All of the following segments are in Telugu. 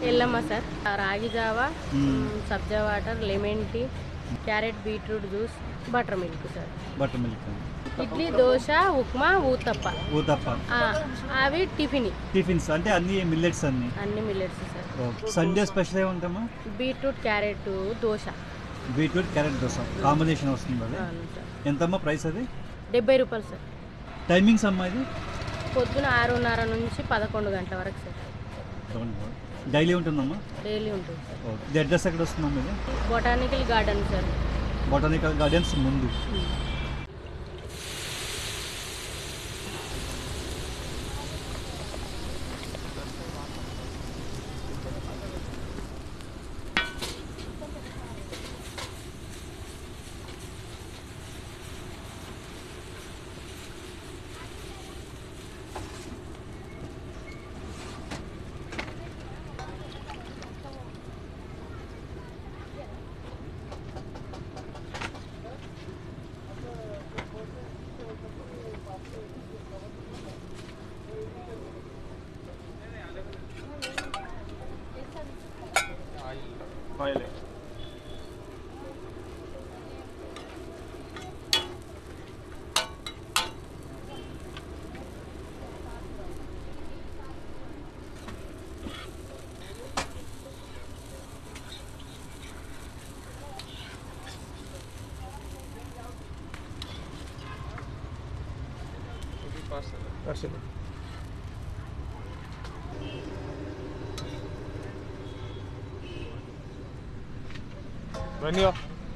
ఎల్లమ్మ సార్ రాగి జావా సబ్జా water lemon tea carrot beetroot juice butter milk sir butter milk idli dosa upma uttapam uttapam ఆ, అవి టిఫిన్ టిఫిన్స్ అంటే అన్ని మిల్లెట్స్ అన్ని అన్ని మిల్లెట్స్ సార్ సండే స్పెషల్ ఏముంటామా beetroot carrot dosa beetroot carrot dosa combination వస్తుంది అది అవును సార్ ఎంతమ్మా ప్రైస్ అది డెబ్బై రూపాయలు సార్ టైమింగ్స్ అమ్మా ఇది పొద్దున ఆరున్నర నుంచి పదకొండు గంటల వరకు సార్ డైలీ ఉంటుందమ్మా డైలీ ఉంటుంది సార్ ఓకే. ఇది అడ్రస్ ఎక్కడ వస్తుందమ్మా ఇది botanical garden sir botanical gardens ముందు Venio.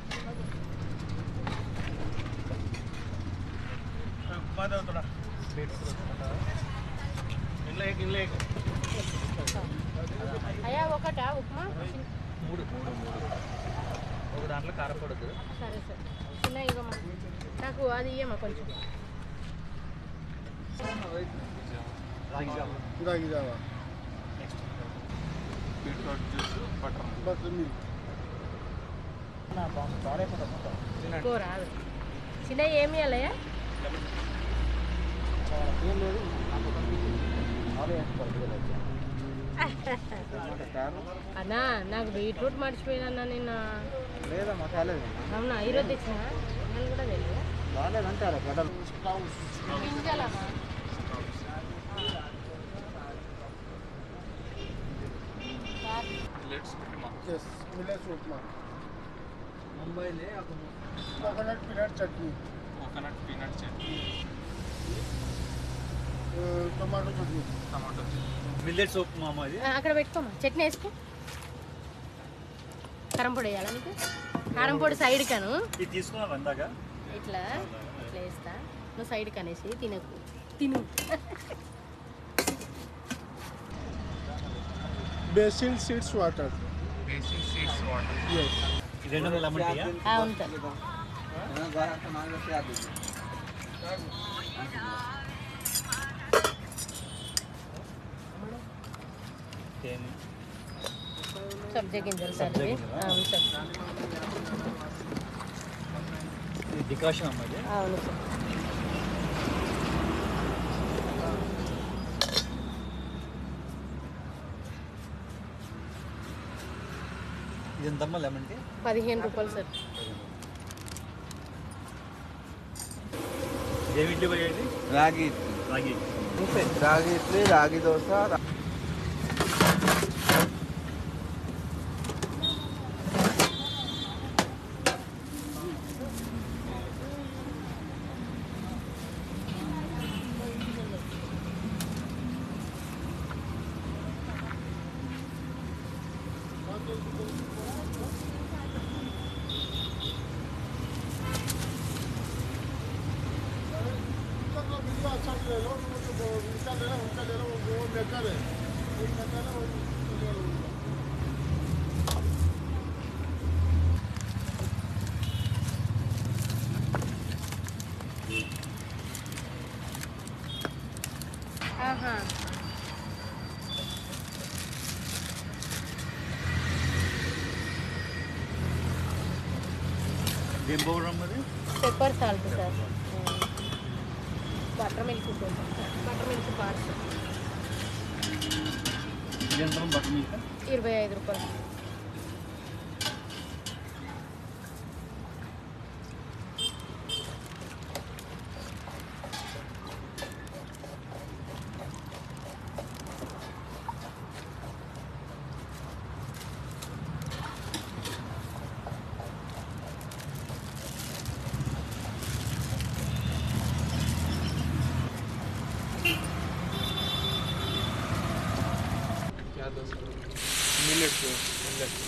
అయ్యా ఒకటా ఉప్మా మూడు మూడు మూడు ఒక దాంట్లో కారపడదు సరే సార్ చిన్న ఇవ్వమ్మా నాకు అది ఇయ్యమ్మా కొంచెం రాగి జావా beetroot juice butter butter milk ఎక్కువ రాదు చిన్న ఏమి ఇవ్వాలయ్యా అన్నా నాకు బీట్రూట్ మర్చిపోయినా నిన్న లేదమ్మా కాలేదు అవునా ఈరోజు తెచ్చిన నేను కూడా తెలియదు బాగాలేదంటే అలా గడ్డలు గింజలమ్మా yes మిల్లెట్స్ ఉప్మా ముంబైలో coconut peanut chutney coconut peanut chutney tomato chutney tomato millet soup మామ అది ఆ, అక్కడ పెట్టుకోమా చట్నీ వేసుకో కారం పొడి వేయాలా నీకు కారం పొడి సైడ్ కను ఇది తీసుకున్నాను అందాక ఇట్లా ఇట్లా వేస్తా నువ్వు సైడ్ కనేసి తినకు తిను basil seeds water basic seeds water yes ఇది రెండు వందల లెమన్ టీయా ఆ, ఉంటుంది తేనె. సబ్జా గింజలు సార్ సబ్జా ఇవి గింజలా? అవును సార్ ఇది డికాషన్ అమ్మా ఇది అవును సార్ ఇది ఎంతమ్మా లెమన్ టీ పదిహేను రూపాయలు సార్ ఏమి ఇడ్లీ పోయేది రాగి రాగి రాగి ఇడ్లీ రాగి దోశ अच्छा ले लो उनका ले लो उनका ले लो वो बेहतर है एक बेहतर है वो ले लो ఆహా ఏం పౌడర్ అమ్మా అది pepper salt sir butter milk కోసం బటర్ మిల్క్ పార్స్ ఇది ఎంత బటర్ మిల్క్ ఇరవై ఐదు రూపాయలు మిల్లెట్స్ మిల్లెట్స్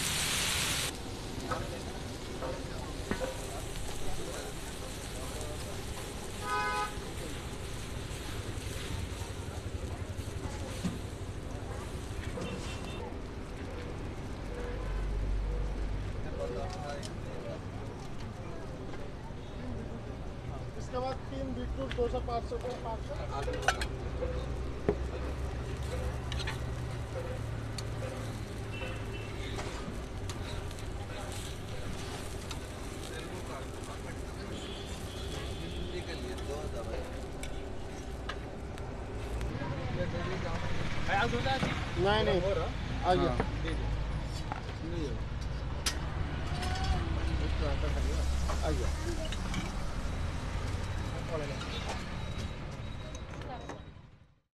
इसके बाद तीन बीटरूट दो सौ पाँच सौ को पाँच सौ नहीं नहीं आ गया आ गया